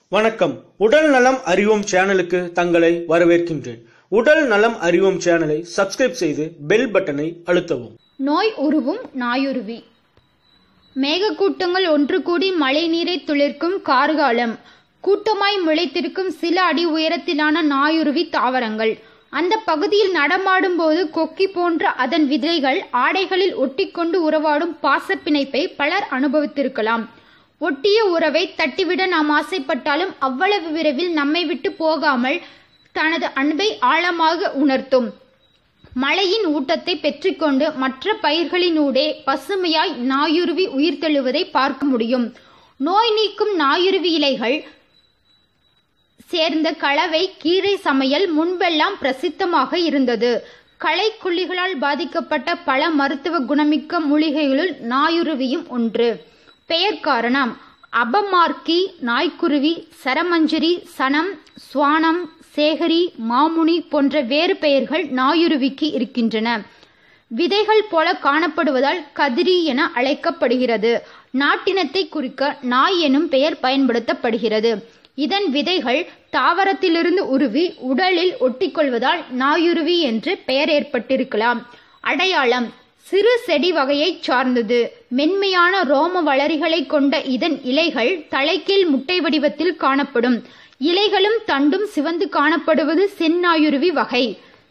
வணக்கம் உடல் நலம் அறிவோம் சேனலுக்கு தங்களை வரவேற்கின்றேன் உடல் நலம் அறிவோம் சேனலை சப்ஸ்கிரைப் செய்து பெல் பட்டனை அழுத்தவும் நோய் உருவும் நாயுருவி மேகக்கூட்டங்கள் ஒன்று கூடி மழை நீரை துளிர்க்கும் கார்காலம் கூட்டமாய் முளைத்திருக்கும் சில அடி உயரத்திலான நாயுருவி தாவரங்கள் அந்த பகுதியில் நடமாடும் போது கொக்கி போன்ற அதன் விதைகள் ஆடைகளில் ஒட்டிக்கொண்டு உறவாடும் பாசப்பிணைப்பை பலர் அனுபவித்திருக்கலாம் ஒட்டிய உறவை தட்டிவிட நாம் ஆசைப்பட்டாலும் அவ்வளவு விரைவில் நம்மை விட்டு போகாமல் தனது அன்பை ஆழமாக உணர்த்தும் மழையின் ஊட்டத்தை பெற்றுக்கொண்டு மற்ற பயிர்களினூடே பசுமையாய் நாயுருவி உயிர்த்தெழுவதை பார்க்க முடியும் நோய் நீக்கும் நாயுருவி இலைகள் சேர்ந்த கலவை கீரை சமையல் முன்பெல்லாம் பிரசித்தமாக இருந்தது களைக்கொல்லிகளால் பாதிக்கப்பட்ட பல மருத்துவ குணமிக்க மூலிகைகளுள் நாயுருவியும் ஒன்று பெயர் காரணம் அபமார்க்கி நாய்க்குருவி சரமஞ்சரி சனம் சுவானம் சேகரி மாமுனி போன்ற வேறு பெயர்கள் நாயுருவிக்கு இருக்கின்றன விதைகள் போல காணப்படுவதால் கதிரி என அழைக்கப்படுகிறது நாட்டினத்தை குறிக்க நாய் எனும் பெயர் பயன்படுத்தப்படுகிறது இதன் விதைகள் தாவரத்திலிருந்து உருவி உடலில் ஒட்டிக்கொள்வதால் நாயுருவி என்று பெயர் ஏற்பட்டிருக்கலாம் அடையாளம் சிறு செடி வகையைச் சார்ந்தது மென்மையான ரோம வளரிகளை கொண்ட இதன் இலைகள் தலைக்கீழ் முட்டை வடிவத்தில் காணப்படும் இலைகளும் தண்டும் சிவந்து காணப்படுவது செந்நாயுருவி வகை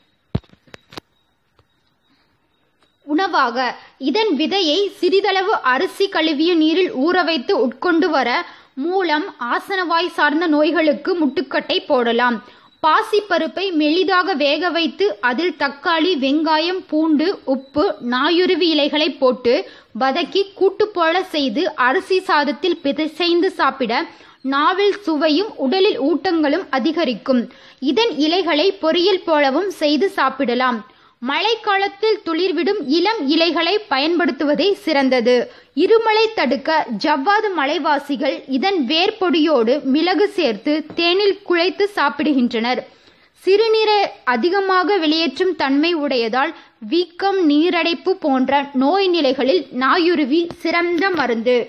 உணவாக இதன் விதையை சிறிதளவு அரிசி கழுவிய நீரில் ஊற வைத்து உட்கொண்டு வர மூலம் ஆசனவாய் சார்ந்த நோய்களுக்கு முட்டுக்கட்டை போடலாம் பாசிப்பருப்பை மெலிதாக வேக வைத்து அதில் தக்காளி வெங்காயம் பூண்டு உப்பு நாயுருவி இலைகளை போட்டு வதக்கி கூட்டு போல செய்து அரிசி சாதத்தில் பிசைந்து சாப்பிட நாவில் சுவையும் உடலில் ஊட்டங்களும் அதிகரிக்கும் இதன் இலைகளை பொரியல் போலவும் செய்து சாப்பிடலாம் மழைக்காலத்தில் துளிர்விடும் இளம் இலைகளை பயன்படுத்துவதே சிறந்தது இருமலை தடுக்க ஜவ்வாது மலைவாசிகள் இதன் வேர்பொடியோடு மிளகு சேர்த்து தேனில் குழைத்து சாப்பிடுகின்றனர் சிறுநீரை அதிகமாக வெளியேற்றும் தன்மை உடையதால் வீக்கம் நீரடைப்பு போன்ற நோய் நிலைகளில் நாயுருவி சிறந்த மருந்து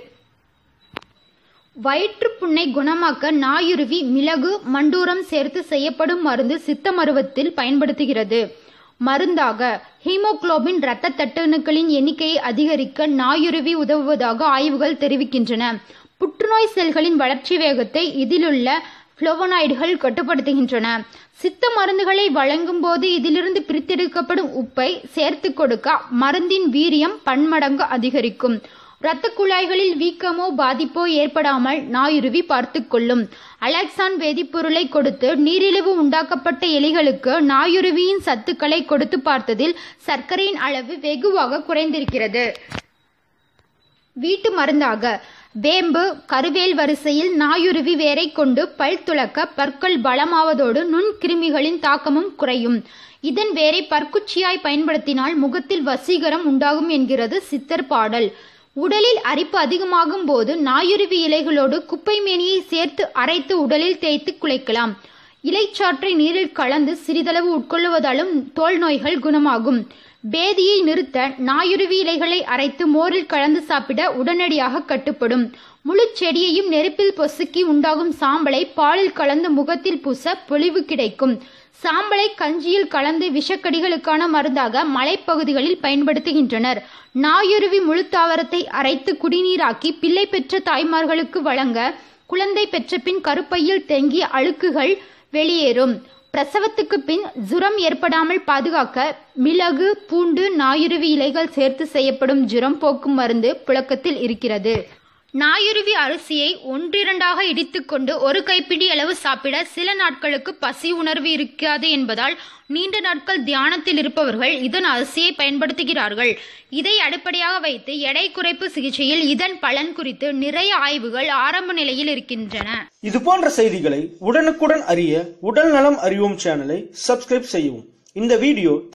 வயிற்றுப்புண்ணை குணமாக்க நாயுருவி மிளகு மண்டூரம் சேர்த்து செய்யப்படும் மருந்து சித்த மருவத்தில் பயன்படுத்துகிறது மருந்தாக ஹீமோகுளோபின் இரத்த தட்டணுக்களின் எண்ணிக்கையை அதிகரிக்க நாயுருவி உதவுவதாக ஆய்வுகள் தெரிவிக்கின்றன புற்றுநோய் செல்களின் வளர்ச்சி வேகத்தை இதிலுள்ள புளோவனாய்டுகள் கட்டுப்படுத்துகின்றன சித்த மருந்துகளை வழங்கும் போது இதிலிருந்து பிரித்தெடுக்கப்படும் உப்பை சேர்த்து கொடுக்க மருந்தின் வீரியம் பன்மடங்கு அதிகரிக்கும் இரத்த குழாய்களில் வீக்கமோ பாதிப்போ ஏற்படாமல் நாயுருவி பார்த்து கொள்ளும் அலெக்சான் வேதிப்பொருளை கொடுத்து நீரிழிவு உண்டாக்கப்பட்ட எலிகளுக்கு நாயுருவியின் சத்துக்களை கொடுத்து பார்த்ததில் சர்க்கரையின் அளவு வெகுவாக குறைந்திருக்கிறது வீட்டு மருந்தாக வேம்பு கருவேல் வரிசையில் நாயுருவி வேரை கொண்டு பல் துளக்க பற்கள் பலமாவதோடு நுண்கிருமிகளின் தாக்கமும் குறையும் இதன் வேரை பற்குச்சியாய் பயன்படுத்தினால் முகத்தில் வசீகரம் உண்டாகும் என்கிறது சித்தர் பாடல் உடலில் அரிப்பு அதிகமாகும் போது நாயுருவி இலைகளோடு குப்பை மேனியை சேர்த்து அரைத்து உடலில் தேய்த்து குலைக்கலாம் இலைச்சாற்றை நீரில் கலந்து சிறிதளவு உட்கொள்வதாலும் தோல் நோய்கள் குணமாகும் பேதியை நிறுத்த நாயுருவி இலைகளை அரைத்து மோரில் கலந்து சாப்பிட உடனடியாக கட்டுப்படும் முழு செடியையும் நெருப்பில் பொசுக்கி உண்டாகும் சாம்பலை பாலில் கலந்து முகத்தில் பூச பொலிவு கிடைக்கும் சாம்பலை கஞ்சியில் கலந்து விஷக்கடிகளுக்கான மருந்தாக மலைப்பகுதிகளில் பயன்படுத்துகின்றனர் நாயுருவி முழுத்தாவரத்தை அரைத்து குடிநீராக்கி பிள்ளை பெற்ற தாய்மார்களுக்கு வழங்க குழந்தை பெற்ற பின் கருப்பையில் தேங்கிய அழுக்குகள் வெளியேறும் பிரசவத்துக்கு பின் ஜுரம் ஏற்படாமல் பாதுகாக்க மிளகு பூண்டு நாயுருவி இலைகள் சேர்த்து செய்யப்படும் ஜுரம் போக்கும் மருந்து புழக்கத்தில் இருக்கிறது நாயுருவி அரிசியை ஒன்றிரண்டாக இடித்துக்கொண்டு ஒரு கைப்பிடி அளவு சாப்பிட சில நாட்களுக்கு பசி உணர்வு இருக்காது என்பதால் நீண்ட நாட்கள் தியானத்தில் இருப்பவர்கள் இதன் அரிசியை பயன்படுத்துகிறார்கள் இதை அடிப்படையாக வைத்து எடை குறைப்பு சிகிச்சையில் இதன் பலன் குறித்து நிறைய ஆய்வுகள் ஆரம்ப நிலையில் இருக்கின்றன இது போன்ற செய்திகளை உடனுக்குடன் அறிய உடல் நலம் அறிவோம் சேனலை சப்ஸ்கிரைப் செய்யவும் இந்த வீடியோ